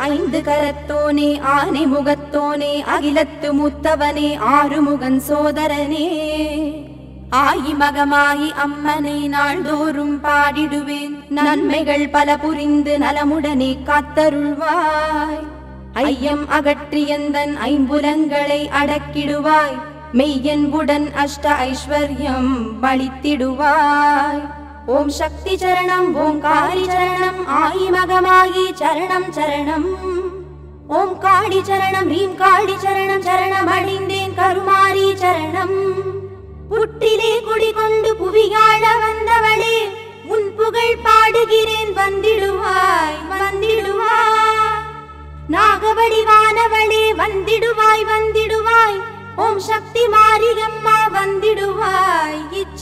ஐந்து கரத்தோனே ஆனை முகத்தோனே அகிலத்து மூத்தவனே ஆறுமுகன் சோதரனே ஆயி மகமாயி அம்மனை நாள்தோறும் பாடிடுவேன் நன்மைகள் பல புரிந்து நலமுடனே காத்தருள்வாய் ஐயம் அகற்றியந்தன் ஐம்புலங்களை அடக்கிடுவாய் மெய்யன்புடன் அஷ்ட ஐஸ்வர்யம் பளித்திடுவாய் ஓம் சக்தி சரணம் ஓங்காரி சரணம் ஆயி மகமாயி சரணம் சரணம் ஓம் காடி சரணம் ரீம் காடி சரணம் சரணம் அடைந்தேன் கருமாரி சரணம் புற்றிலே குடிகொண்டு புவியாழ வந்தவளே உன் புகழ் பாடுகிறேன் வந்திடுவாய் வந்திடுவாய் நாகவடிவானவளே வந்திடுவாய் வந்திடுவாய் ஓம் சக்தி மாரியம்மா வந்திடுவாய்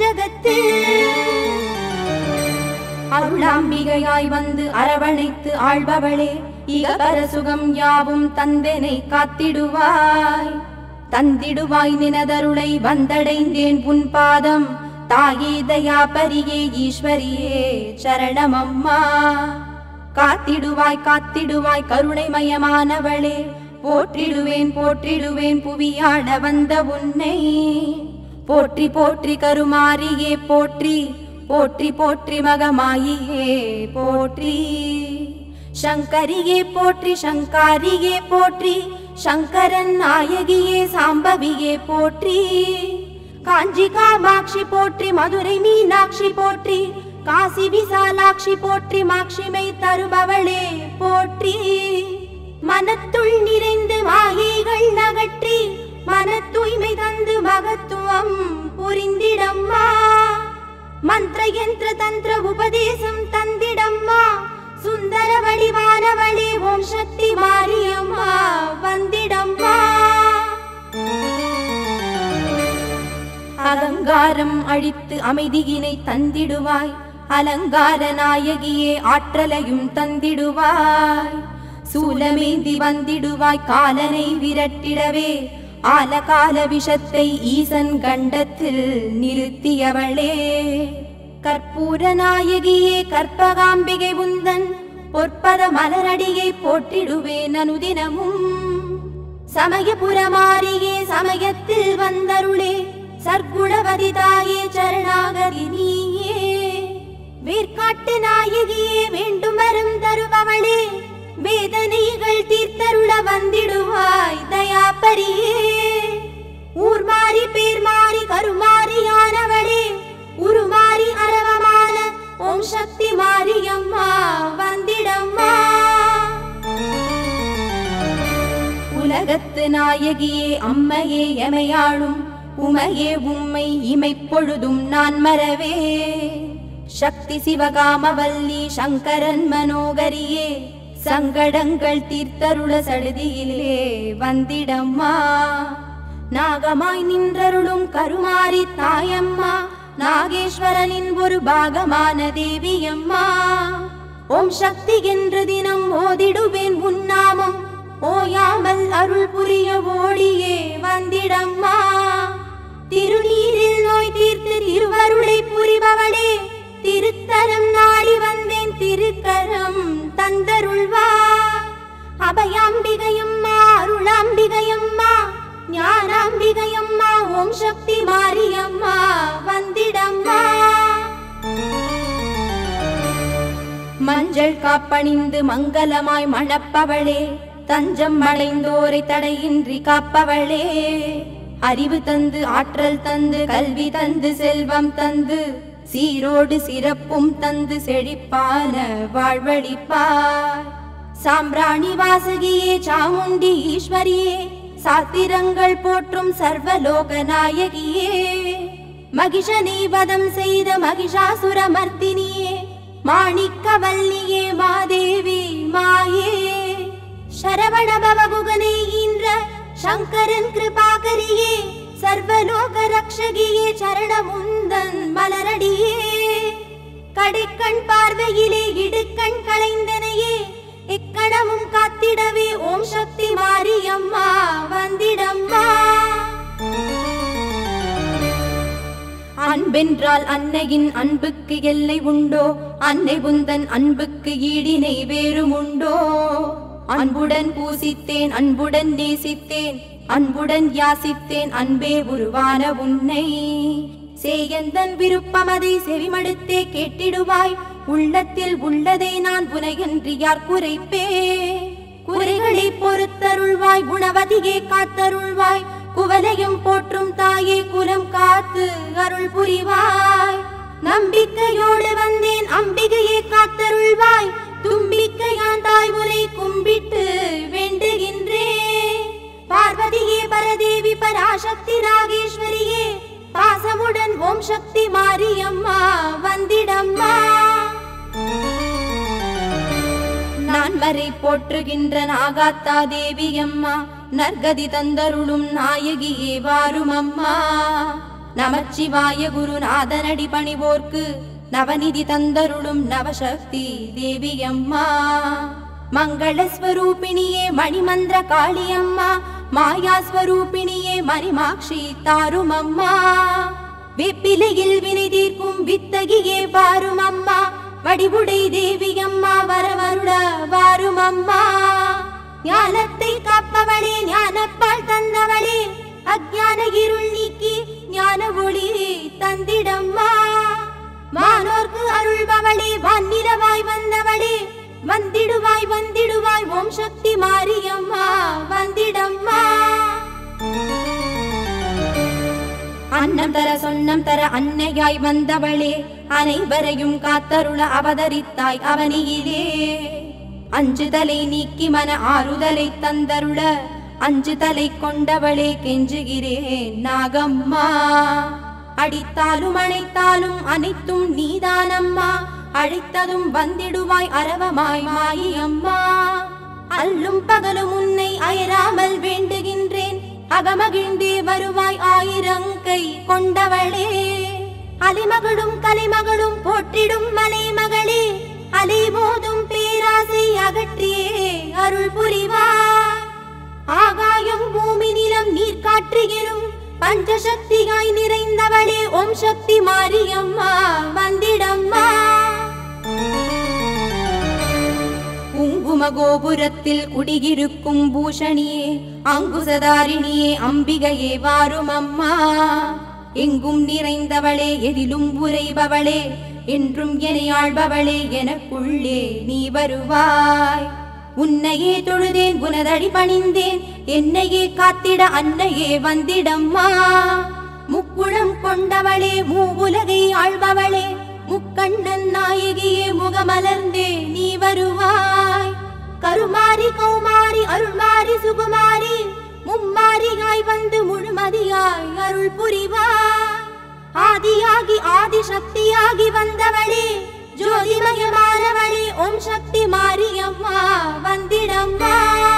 இச்சகத்தில் அருளாம்பிகையாய் வந்து அரவணைத்து ஆள்பவளே இகபர சுகம் யாவும் தந்தனை காத்திடுவாய் தந்திடுவாய் நினதருளை வந்தடைந்தேன் உன் பாதம் தாயே தயா பரியே ஈஸ்வரியே சரணமம்மா காத்திடுவாய் காத்திடுவாய் கருணைமயமானவளே போற்றிடுவேன் போற்றிடுவேன் புவியாட வந்த உன்னை போற்றி போற்றி கருமாரியே போற்றி போற்றி போற்றி மகமாயியே போற்றி சங்கரியே போற்றி சங்காரியே போற்றி சங்கரன் நாயகியே சாம்பவியே போற்றி காஞ்சி காமாட்சி போற்றி மதுரை மீனாட்சி போற்றி காசி விசாலாட்சி போற்றி மாட்சிமை தருபவளே போற்றி மனத்துள் நிறைந்து மாயைகள் நகற்றி மன தூய்மை தந்து மகத்துவம் புரிந்திடம்மா மந்திர யந்திர தந்திர உபதேசம் தந்திடம்மா சுந்தர வடிவானவளே ஓம் சக்தி மாரியம்மா வந்திடம்மா அகங்காரம் அழித்து அமைதியினை தந்திடுவாய் அலங்கார நாயகியே ஆற்றலையும் தந்திடுவாய் சூலமேந்தி வந்திடுவாய் காலனை விரட்டிடவே ஆலகால விஷத்தை ஈசன் கண்டத்தில் நிறுத்தியவளே கற்பூர நாயகியே கற்பகாம்பிகை உந்தன் பொற்பத மலரடியை போற்றிடுவேன் அனுதினமும் சமயபுரமாரியே சமயத்தில் வந்தருளே சர்க்குணவதி தாயே சரணாகதி நீயே வேர்க்காட்டு நாயகியே வேண்டும் வரம் தருபவளே வேதனைகள் தீர்த்தருள வந்திடுவாய் தயாபரியே ஊர் மாறி பேர் மாறி கருமாறியானவளே உருமாறி அரவமான ஓம் சக்தி மாரியம்மா வந்திடம்மா உலகத்து நாயகியே அம்மையே எமையாளும் உமையே உம்மை இமைப்பொழுதும் நான் மறவே சக்தி சிவகாமவல்லி சங்கரன் மனோகரியே சங்கடங்கள் தீர்த்தருள சடுதியிலே வந்திடம்மா நாகமாய் நின்றருளும் கருமாரி தாயம்மா நாகேஸ்வரனின் ஒரு பாகமான தேவியம்மா ஓம் சக்தி என்று தினம் ஓதிடுவேன் உன்னாமம் ஓயாமல் அருள் புரிய ஓடியே வந்திடம்மா திருநீரில் நோய் தீர்த்து திருவருளை புரிபவளே திருத்தரம் நாடி வந்தேன் திருக்கரம் தந்தருள்வா அபயாம்பிகையம்மா அருளாம்பிகையம்மா ஞானாம்பிகையம்மா ஓம் சக்தி மாரியம்மா வந்திடம்மா மஞ்சள் காப்பணிந்து மங்களமாய் மணப்பவளே தஞ்சம் அடைந்தோரை தடையின்றி காப்பவளே அறிவு தந்து ஆற்றல் தந்து கல்வி தந்து செல்வம் தந்து சீரோடு சிறப்பும் தந்து செழிப்பான வாழ்வழிப்பாய் சாம்பிராணி வாசகியே சாமுண்டி ஈஸ்வரியே சாத்திரங்கள் போற்றும் சர்வலோக நாயகியே மகிஷனை வதம் செய்த மகிஷாசுர மர்த்தினியே மாணிக்கவல்லியே மாதேவி மாயே சரவண பவகுகனை ஈன்ற சங்கரன் கிருபாகரியே சர்வலோக ரக்ஷகியே சரணமுந்தன் மலரடியே கடைக்கண் பார்வையிலே இடுக்கண் களைந்தனையே இக்கணமும் காத்திடவே ஓம் சக்தி மாரியம்மா வந்திடம்மா அன்பென்றால் அன்னையின் அன்புக்கு எல்லை உண்டோ அன்னை உந்தன் அன்புக்கு ஈடினை வேறும் உண்டோ அன்புடன் பூசித்தேன் அன்புடன் நேசித்தேன் அன்புடன் யாசித்தேன் அன்பே உருவான உன்னை சேயந்தன் விருப்பமதை செவிமடுத்தே கேட்டிடுவாய் உள்ளத்தில் உள்ளதை நான் புனையன்றி யார் குறைப்பே குறைகளை பொறுத்தருள்வாய் குணவதியே காத்தருள்வாய் குவலையும் போற்றும் தாயே குலம் காத்து அருள் புரிவாய் நம்பிக்கையோடு வந்தேன் அம்பிகையே காத்தருள்வாய் தும்பிக்கையான் தாய் உரை கும்பிட்டு வேண்டுகின்றேன் பார்வதியே பரதேவி பராசக்தி ராகேஸ்வரியே பாசமுடன் ஓம் சக்தி மாரியம்மா வந்திடம்மா நான் வரை போற்றுகின்ற நாகாத்தா தேவி அம்மா நற்கதி தந்தருளும் நாயகியே வாரும் அம்மா நமச்சிவாய குருநாதனடி பணிவோர்க்கு நவநிதி தந்தருளும் நவசக்தி தேவி அம்மா மங்களஸ்வரூபிணியே மணிமந்திர காளியம்மா மாயாஸ்வரூபிணியே மணிமாக்ஷி தாரும் அம்மா வெப்பிலையில் வினை தீர்க்கும் வித்தகியே வாரும் அம்மா வடிவுடை தேவி அம்மா வரவருட வாரும் அம்மா ஞானத்தை காப்பவளே ஞானப்பால் தந்தவளே அஞ்ஞான இருள் நீக்கி ஞான ஒளி தந்திடம்மா வானோர்க்கு அருள்பவளே வானிலவாய் வந்தவளே வந்திடுவாய் வந்திடுவாய் ஓம் சக்தி மாரியம்மா வந்திடம்மா அன்னம் தர சொன்னம் தர அன்னையாய் வந்தவளே அனைவரையும் காத்தருள அவதரித்தாய் அவனியிலே அஞ்சு தலை நீக்கி மன ஆறுதலை தந்தருள அஞ்சு தலை கொண்டவளே கெஞ்சுகிறேன் நாகம்மா அடித்தாலும் அணைத்தாலும் அனைத்தும் நீதானம்மா அழைத்ததும் வந்திடுவாய் அரவமாய் மாயி அம்மா அல்லும் பகலும் உன்னை அயராமல் வேண்டுகின்றேன் அகமகிழ்ந்தே வருவாய் ஆயிரங்கை கொண்டவளே அலிமகளும் கலைமகளும் போற்றிடும் மலைமகளே அலைமோதும் பேராசை அகற்றியே அருள் புரிவாய் ஆகாயம் பூமி நிலம் நீர் காற்று எனும் பஞ்சசக்தியாய் நிறைந்தவளே ஓம் சக்தி மாரியம்மா வந்திடம்மா குங்கும கோபுரத்தில் குடியிருக்கும் பூஷணியே அங்குசதாரிணியே அம்பிகையே வாரும் அம்மா எங்கும் நிறைந்தவளே எதிலும் உரைபவளே என்றும் என்னை ஆள்பவளே எனக்குள்ளே நீ வருவாய் உன்னையே தொழுதேன் உனதடி பணிந்தேன் என்னையே காத்திட அன்னையே வந்திடம்மா முக்குளம் கொண்டவளே மூவுலகை ஆள்பவளே முக்கண்ணன் நாயகியே முகமலர்ந்தே நீ வருவாய் கருமாரி கௌமாரி அருள்மாரி சுகுமாரி மும்மாரியாய் வந்து முழுமதியாய் அருள் புரிவாய் ஆதியாகி ஆதிசக்தியாகி வந்தவளே ஜோதிமயமானவளே ஓம் சக்தி மாரியம்மா வந்திடம்மா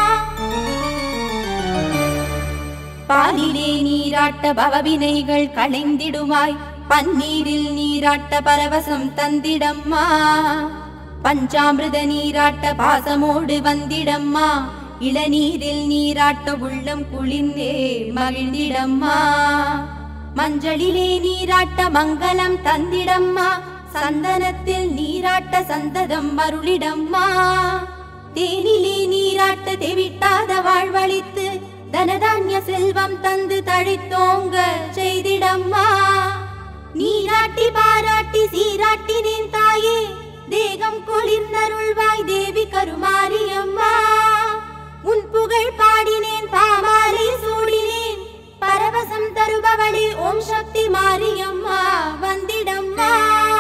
பாலிலே நீராட்ட பவவினைகள் களைந்திடுவாய் பன்னீரில் நீராட்ட பரவசம் தந்திடம்மா பஞ்சாமிர்த நீராட்ட பாசமோடு வந்திடம்மா இளநீரில் நீராட்ட உள்ளம் குளிர்ந்தே மகிழ்ந்திடம்மா மஞ்சளிலே நீராட்ட மங்களம் தந்திடம்மா சந்தனத்தில் நீராட்ட சந்ததம் அருளிடம்மா தேனிலே நீராட்ட தெவிட்டாத வாழ்வழித்து தனதான்ய செல்வம் தந்து தழைத்தோங்க செய்திடம்மா நீராட்டி பாராட்டி சீராட்டினேன் தாயே தேகம் குளிர்ந்தருள்வாய் தேவி கருமாரியம்மா உன் புகழ் பாடினேன் பாமாலை சூடினேன் பரவசம் தருபவளே ஓம் சக்தி மாரியம்மா வந்திடம்மா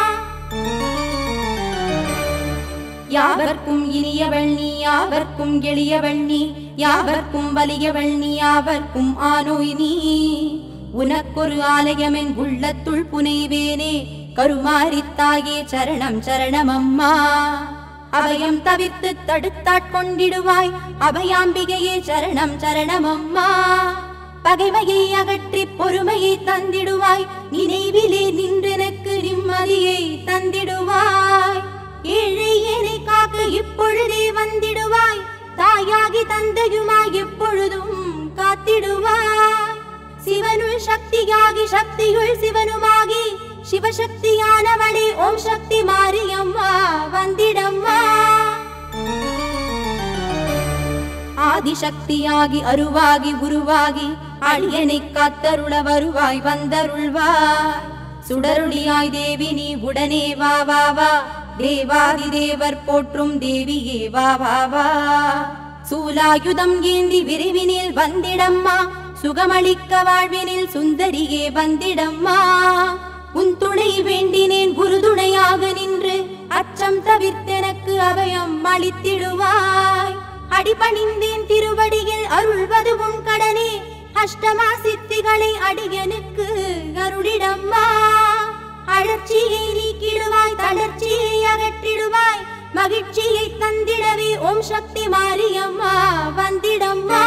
யாவர்க்கும் இனியவள் நீ யாவர்க்கும் எளியவள் நீ யாவர்க்கும் வலியவள் நீ யாவர்க்கும் ஆனோய் நீ உனக்கொரு ஆலயமென் உள்ளத்துள் புனைவேனே கருமாரித்தாயே சரணம் சரணம் அம்மா அபயம் தவிர்த்து தடுத்தாட்கொண்டிடுவாய் அபயாம்பிகையே சரணம் சரணம் அம்மா பகைமையை அகற்றி பொறுமையை தந்திடுவாய் நினைவிலே நின்றெனக்கு நிம்மதியை தந்திடுவாய் ஏழை ஏனை காக்க இப்பொழுதே வந்திடுவாய் தாயாகி தந்தையுமாய் எப்பொழுதும் காத்திடுவாய் சிவனுள் சக்தியாகி சக்தியுள் சிவனுமாகி சிவசக்தியானவளே ஓம் சக்தி மாரியம்மா வந்திடம்மா ஆதிசக்தியாகி அருவாகி உருவாகி அடியனை காத்தருள வருவாய் வந்தருள்வாய் சுடருளியாய் தேவி நீ உடனே வா வா வா தேவாதி தேவர் போற்றும் தேவியே வா வா வா சூலாயுதம் ஏந்தி விரைவினில் வந்திடம்மா சுகமளிக்க வாழ்வினில் சுந்தரியே வந்திடம்மா உன் துணை வேண்டினேன் குருதுணையாக நின்று அச்சம் தவிர்த்தெனக்கு அபயம் அளித்திடுவாய் அடிபணிந்தேன் திருவடியில் அருள்வது உன் கடனே அஷ்டமா சித்திகளை அடியனுக்கு அருளிடம்மா அழற்சியை நீக்கிடுவாய் தளர்ச்சியை அகற்றிடுவாய் மகிழ்ச்சியை தந்திடவே ஓம் சக்தி மாரியம்மா வந்திடம்மா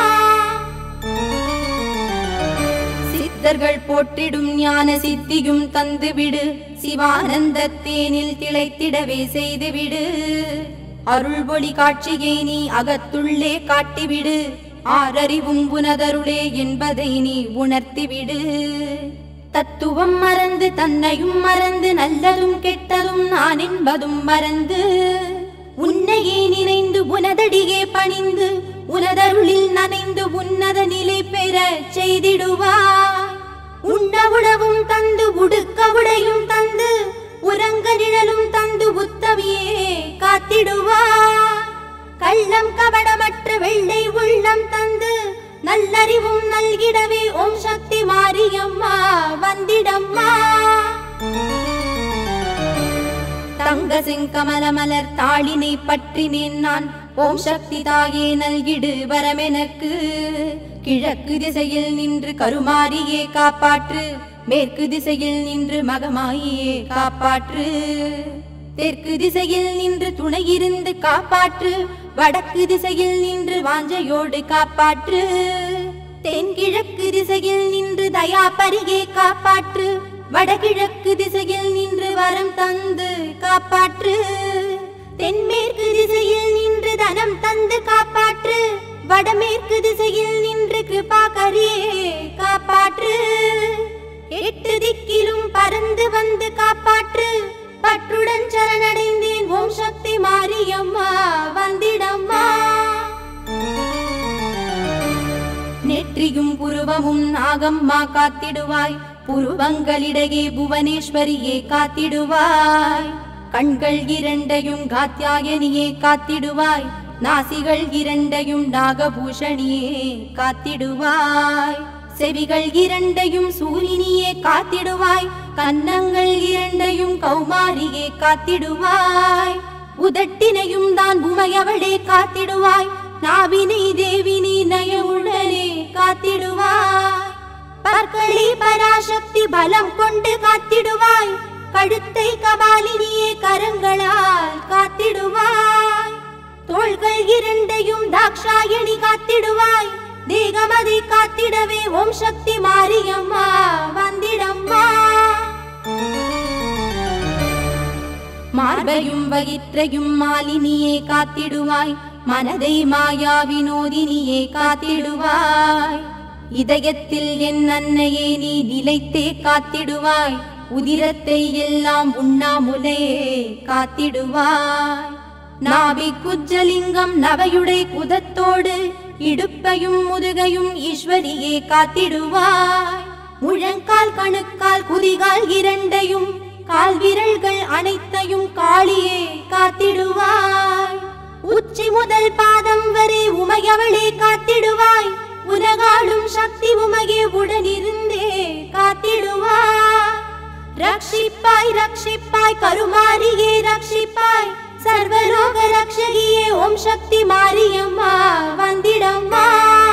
சித்தர்கள் போற்றிடும் ஞான சித்தியும் தந்துவிடு சிவானந்த தேனில் திளைத்திடவே செய்துவிடு அருள் ஒளி காட்சியை நீ அகத்துள்ளே காட்டிவிடு ஆறறிவும் உனதருளே என்பதை நீ உணர்த்திவிடு தத்துவம் மறந்து தன்னையும் மறந்து நல்லதும் கெட்டதும் நான் என்பதும் மறந்து உன்னையே நினைந்து உனதடியே பணிந்து உனதருளில் நனைந்து உன்னத நிலை பெற செய்திடுவாய் உண்ண உணவும் தந்து உடுக்க உடையும் தந்து உறங்க நிழலும் தந்து உத்தமியே காத்திடுவாய் கள்ளம் கபடமற்ற வெள்ளை உள்ளம் தந்து நல்லறிவும் நல்கிடவே ஓம் சக்தி மாரியம்மா வந்திடம்மா தங்க செங்கமல மலர் தாளினை பற்றினேன் நான் ஓம் சக்தி தாயே நல்கிடு வரமெனக்கு கிழக்கு திசையில் நின்று கருமாரியே காப்பாற்று மேற்கு திசையில் நின்று மகமாயியே காப்பாற்று தெற்கு திசையில் நின்று துணையிருந்து காப்பாற்று வடக்கு திசையில் நின்று வாஞ்சையோடு காப்பாற்று தென்கிழக்கு திசையில் நின்று தயா பரிகே காப்பாற்று வடகிழக்கு திசையில் நின்று வரம் தந்து காப்பாற்று தென்மேற்கு திசையில் நின்று தனம் தந்து காப்பாற்று வடமேற்கு திசையில் நின்று கிருபாகரியே காப்பாற்று எட்டு திக்கிலும் பறந்து வந்து காப்பாற்று பற்றுடன் சரணடைந்தேன் ஓம் சக்தி மாரியம்மா வந்திடம்மா நெற்றியும் புருவமும் நாகம்மா காத்திடுவாய் புருவங்களிடையே புவனேஸ்வரியே காத்திடுவாய் கண்கள் இரண்டையும் காத்தியாயனியே காத்திடுவாய் நாசிகள் இரண்டையும் நாகபூஷணியே காத்திடுவாய் செவிகள் இரண்டையும் சூரினியே காத்திடுவாய் கன்னங்கள் இரண்டையும் கௌமாரியே காத்திடுவாய் உதட்டினையும் தான் உமையவளே காத்திடுவாய் நாவினை தேவினி நயமுடனே காத்திடுவாய் பற்களி பராசக்தி பலம் கொண்டு காத்திடுவாய் கழுத்தை கபாலினியே கரங்களால் காத்திடுவாய் தோள்கள் இரண்டையும் தாக்ஷாயணி காத்திடுவாய் தேகமதை காத்திடவே ஓம் சக்தி மாரியம்மா வந்திடம்மா மார்பையும் வயிற்றையும் மாலினியே காத்திடுவாய் மனதை மாயா வினோதினியே காத்திடுவாய் இதயத்தில் என் அன்னையே நீ நிலைத்தே காத்திடுவாய் உதிரத்தை எல்லாம் உண்ணாமுலே காத்திடுவாய் நாபி குஜலிங்கம் நவையுடை குதத்தோடு இடுப்பையும் முதுகையும் ஈஸ்வரியே காத்திடுவாய் முழங்கால் கணுக்கால் குதிகால் இரண்டையும் கால் விரல்கள் அனைத்தையும் காளியே காத்திடுவாய் உச்சி முதல் பாதம் வரை உமையவளே காத்திடுவாய் உலகாளும் சக்தி உமையே உடனிருந்தே காத்திடுவாய் ரட்சிப்பாய் ரட்சிப்பாய் கருமாரியே ரட்சிப்பாய் சர்வலோக ரக்ஷகியே ஓம் சக்தி மாரியம்மா வந்திடம்மா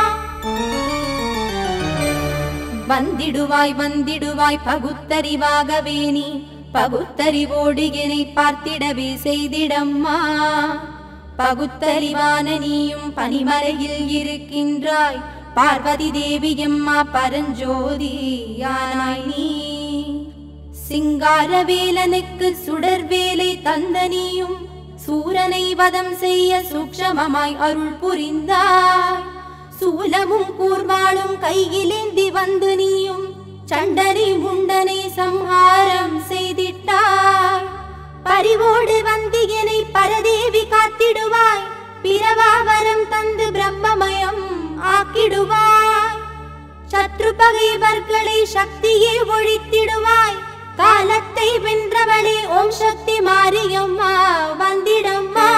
வந்திடுவாய் வந்திடுவாய் பகுத்தறிவாகவே நீ பகுத்தறிவோடு என்னை பார்த்திடவே செய்திடம்மா பகுத்தறிவான நீயும் பனிமலையில் இருக்கின்றாய் பார்வதி தேவி அம்மா பரஞ்சோதி யானாய் நீ சிங்காரவேலனுக்கு சுடர் வேலை தந்த நீயும் சூரனை வதம் செய்ய சூக்ஷமமாய் அருள் புரிந்தாய் சூலமும் கூர்வாளும் கையிலேந்தி வந்து நீயும் சண்டனை முண்டனை சம்ஹாரம் செய்திட்டாய் பரிவோடு வந்து என்னை பரதேவி காத்திடுவாய் பிறவாவரம் தந்து பிரம்மமயம் ஆக்கிடுவாய் சத்ரு பகைவர்களை சக்தியே ஒழித்திடுவாய் காலத்தை வென்றவளே ஓம் சக்தி மாரியம்மா வந்திடம்மா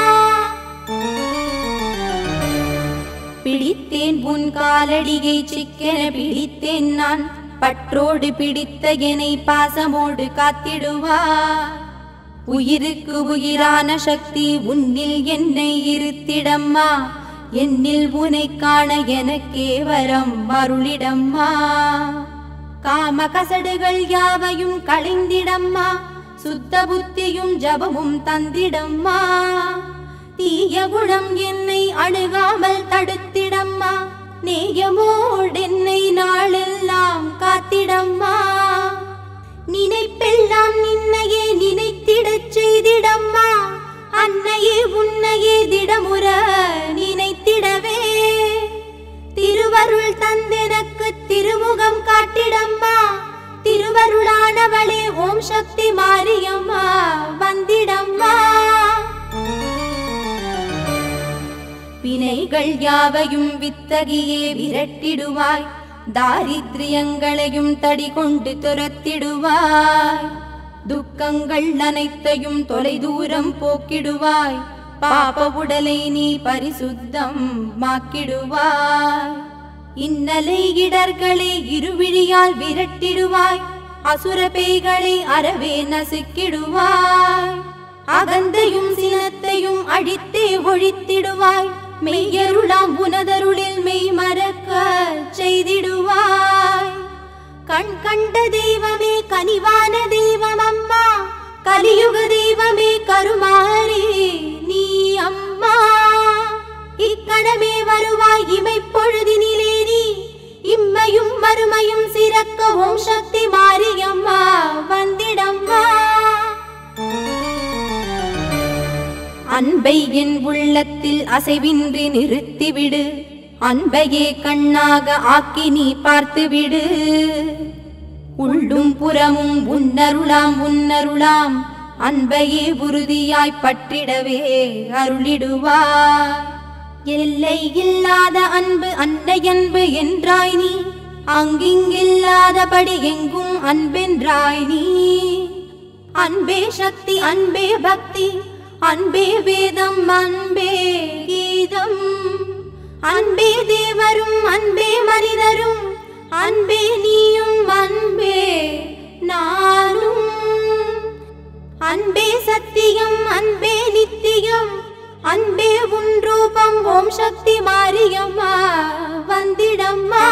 பிடித்தேன் உன் காலடியை சிக்கென பிடித்தேன் நான் பற்றோடு பிடித்த என்னை பாசமோடு காத்திடுவாய் உயிருக்கு உயிரான சக்தி உன்னில் என்னை இருத்திடம்மா என்னில் உனை காண எனக்கே வரம் அருளிடம்மா காம கசடுகள் யாவையும் களைந்திடம்மா சுத்த புத்தியும் ஜபமும் தந்திடம்மா தீய குணம் என்னை அணுகாமல் தடுத்திடம்மா நேயமோடென்னை நாளெல்லாம் காத்திடம்மா நினைப்பெல்லாம் நின்னையே நினைத்திடச் செய்திடம்மா அன்னையே உன்னையே திடமுற நினைத்திடவே திருவருள் தந்தெனக்கு திருமுகம் காட்டிடம்மா திருவருளானவளே ஓம் சக்தி மாரியம்மா வந்திடம்மா வினைகள் யாவையும் வித்தகியே விரட்டிடுவாய் தாரித்ரியங்களையும் தடி கொண்டு துரத்திடுவாய் துக்கங்கள் அனைத்தையும் தொலைதூரம் போக்கிடுவாய் பாப உடலை நீ பரிசுத்தம் மாக்கிடுவாய் இன்னலை இடர்களை இருவிழியால் விரட்டிடுவாய் அசுர பேய்களை அறவே நசுக்கிடுவாய் அகந்தையும் சினத்தையும் அழித்தே ஒழித்திடுவாய் மெய்யருளாம் உனதருளில் மெய் மறக்க செய்திடுவாய் கண் கண்ட தெய்வமே கனிவான தெய்வம் அம்மா கலியுக தெய்வமே கருமாரி நீ அம்மா இக்கணமே வருவாய் இமைப்பொழுதினிலே நீ இம்மையும் மறுமையும் சிறக்க ஓம் சக்தி மாரியம்மா வந்திடம்மா அன்பை என் உள்ளத்தில் அசைவின்றி நிறுத்திவிடு அன்பையே கண்ணாக ஆக்கி நீ பார்த்துவிடு உள்ளும் புறமும் உன்னருளாம் உன்னருளாம் அன்பையே உறுதியாய் பற்றிடவே அருளிடுவாய் எல்லை இல்லாத அன்பு அன்னை அன்பு என்றாய் நீ அங்கிங்கில்லாதபடி எங்கும் அன்பென்றாய் நீ அன்பே சக்தி அன்பே பக்தி அன்பே வேதம் அன்பே கீதம் அன்பே தேவரும் அன்பே மனிதரும் அன்பே நீயும் அன்பே நானும் அன்பே சத்தியம் அன்பே நித்தியம் அன்பே உன் ரூபம் ஓம் சக்தி மாரியம்மா வந்திடம்மா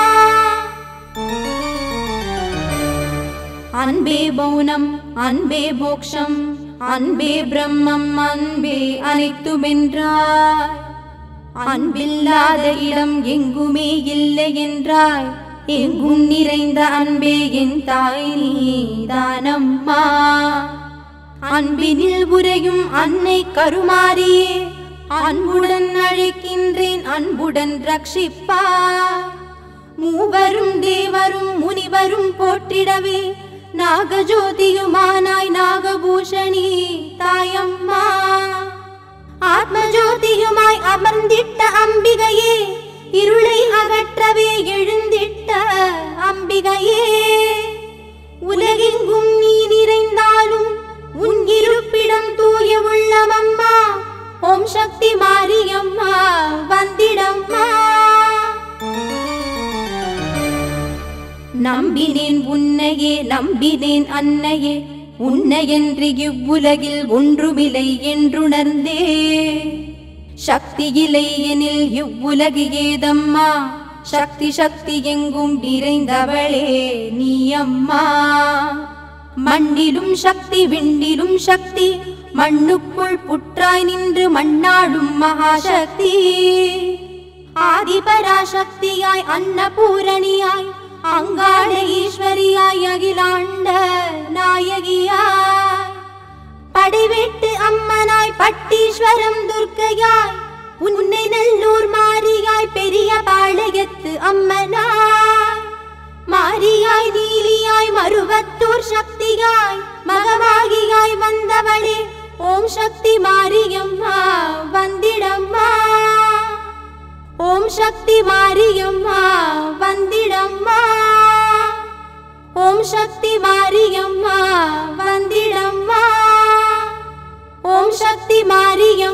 அன்பே மௌனம் அன்பே மோக்ஷம் அன்பே பிரம்மம் அன்பே அனைத்துமென்றாய் அன்பில்லாத இடம் எங்குமே இல்லை என்றாய் எங்கும் நிறைந்த அன்பே என் தாய் நீதானம்மா அன்பினில் உரையும் அன்னை கருமாரியே அன்புடன் அழைக்கின்றேன் அன்புடன் ரட்சிப்பா மூவரும் தேவரும் முனிவரும் போற்றிடவே நாகஜோதியுமானாய் நாகபூஷணி தாயம்மா ஆத்மஜோதியுமாய் அமர்ந்திட்ட அம்பிகையே இருளை அகற்றவே எழுந்திட்ட அம்பிகையே உலகெங்கும் நீ நிறைந்தாலும் உன் இருப்பிடம் தூய உள்ளமம்மா ஓம் சக்தி மாரியம்மா வந்திடம்மா நம்பினேன் உன்னையே நம்பினேன் அன்னையே உன்னையன்றி இவ்வுலகில் ஒன்றுமில்லை என்றுணர்ந்தே சக்தியிலை எனில் இவ்வுலகு ஏதம்மா சக்தி சக்தி எங்கும் நிறைந்தவளே நீ அம்மா மண்ணிலும் சக்தி விண்ணிலும் சக்தி மண்ணுக்குள் புற்றாய் நின்று மண்ணாடும் மகாசக்தி ஆதிபராசக்தியாய் அன்னபூரணியாய் அங்காள ஈஸ்வரியாய் அகிலாண்ட நாயகியாய் படைவெட்டு அம்மனாய் பட்டீஸ்வரம் துர்க்கையாய் உன்னை நல்லூர் மாரியாய் பெரிய பாளையத்து அம்மனாய் மாரியாய் நீலியாய் மருவத்தூர் சக்தியாய் மகமாகியாய் வந்தவளே ஓம் சக்தி மாரியம்மா வந்திடம்மா ஓம் சக்தி மாரியம்மா ஓம் சக்தி மாரியம்மா வந்திடம்மா ஓம் சக்தி மாரியம்மா